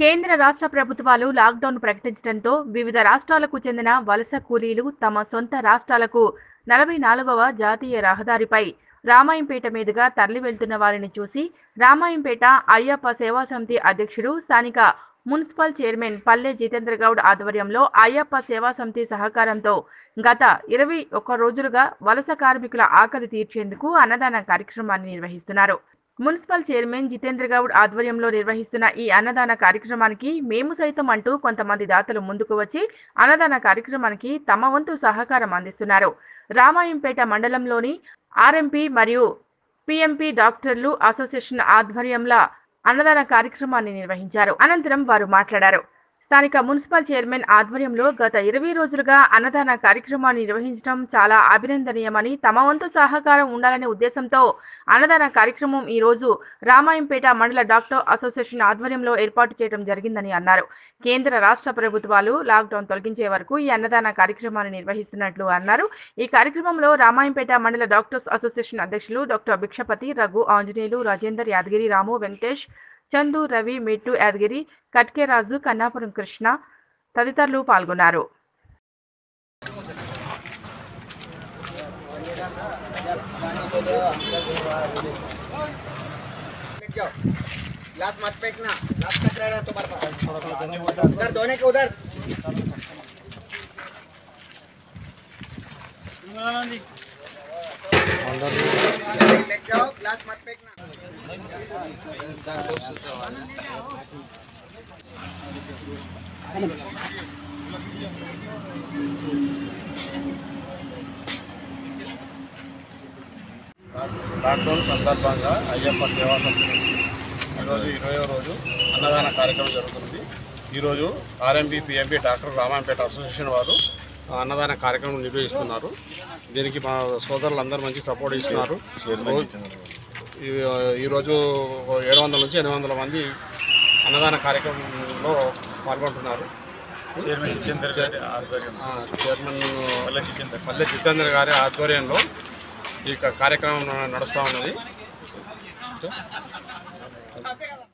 కేంద్ర రాష్ట్ర ప్రభుత్వాలు లాక్డౌన్ ప్రకటించడంతో వివిధ రాష్ట్రాలకు చెందిన వలస కూలీలు తమ సొంత రాష్ట్రాలకు నలభై నాలుగవ జాతీయ రహదారిపై రామాయంపేట మీదుగా తరలి వెళ్తున్న వారిని చూసి రామాయంపేట అయ్యప్ప సేవా సమితి అధ్యక్షుడు స్థానిక మున్సిపల్ చైర్మన్ పల్లె జితేంద్ర గౌడ్ ఆధ్వర్యంలో అయ్యప్ప సేవా సమితి సహకారంతో గత ఇరవై ఒక్క రోజులుగా వలస కార్మికుల ఆకలి తీర్చేందుకు అన్నదాన కార్యక్రమాన్ని నిర్వహిస్తున్నారు మున్సిపల్ చైర్మన్ జితేంద్ర గౌడ్ ఆధ్వర్యంలో నిర్వహిస్తున్న ఈ అన్నదాన కార్యక్రమానికి మేము సైతం అంటూ కొంతమంది దాతలు ముందుకు వచ్చి అన్నదాన కార్యక్రమానికి తమ వంతు సహకారం అందిస్తున్నారు రామాయంపేట మండలంలోని ఆర్ఎంపీ మరియు పిఎంపీ డాక్టర్లు అసోసియేషన్ ఆధ్వర్యంలో అన్నదాన కార్యక్రమాన్ని నిర్వహించారు అనంతరం వారు మాట్లాడారు స్థానిక మున్సిపల్ చైర్మన్ ఆధ్వర్యంలో గత ఇరవై రోజులుగా అన్నదాన కార్యక్రమాన్ని నిర్వహించడం చాలా అభినందనీయమని తమ వంతు సహకారం ఉండాలనే ఉద్దేశంతో అన్నదాన కార్యక్రమం ఈ రోజు రామాయంపేట మండల డాక్టర్ అసోసియేషన్ ఆధ్వర్యంలో ఏర్పాటు చేయడం జరిగిందని అన్నారు కేంద్ర రాష్ట్ర ప్రభుత్వాలు లాక్డౌన్ తొలగించే వరకు ఈ అన్నదాన కార్యక్రమాన్ని నిర్వహిస్తున్నట్లు అన్నారు ఈ కార్యక్రమంలో రామాయంపేట మండల డాక్టర్స్ అసోసియేషన్ అధ్యక్షులు డాక్టర్ భిక్షపతి రఘు ఆంజనేయులు రాజేందర్ యాదగిరి రాము వెంకటేష్ చందు రవి మెట్టు యాదగిరి కట్కే రాజు కన్నాపురం కృష్ణ తదితరులు పాల్గొన్నారు लेट जाओ ग्लास मत फेंकना ग्लास कट रहा है तुम्हारे पास उधर धोने के उधर लेट जाओ ग्लास मत फेंकना లాక్డౌన్ సందర్భంగా అయ్యప్ప సేవా సమితి ఈరోజు ఇరవయో రోజు అన్నదాన కార్యక్రమం జరుగుతుంది ఈరోజు RMP PMP doctor Ramayampet association వారు ఆ, అన్నదాన కార్యక్రమం నిర్వహిస్తున్నారు దీనికి మా సోదరులందరూ మంచి సపోర్ట్ ఇస్తున్నారు ఈ- ఈరోజు ఏడు వందల నుంచి ఎనిమిది వందల మంది అన్నదాన కార్యక్రమంలో పాల్గొంటున్నారు ఆ, చైర్మన్ పల్లె జితేంద్ర గారి ఆధ్వర్యంలో ఈ క- కార్యక్రమం నడుస్తూ ఉన్నది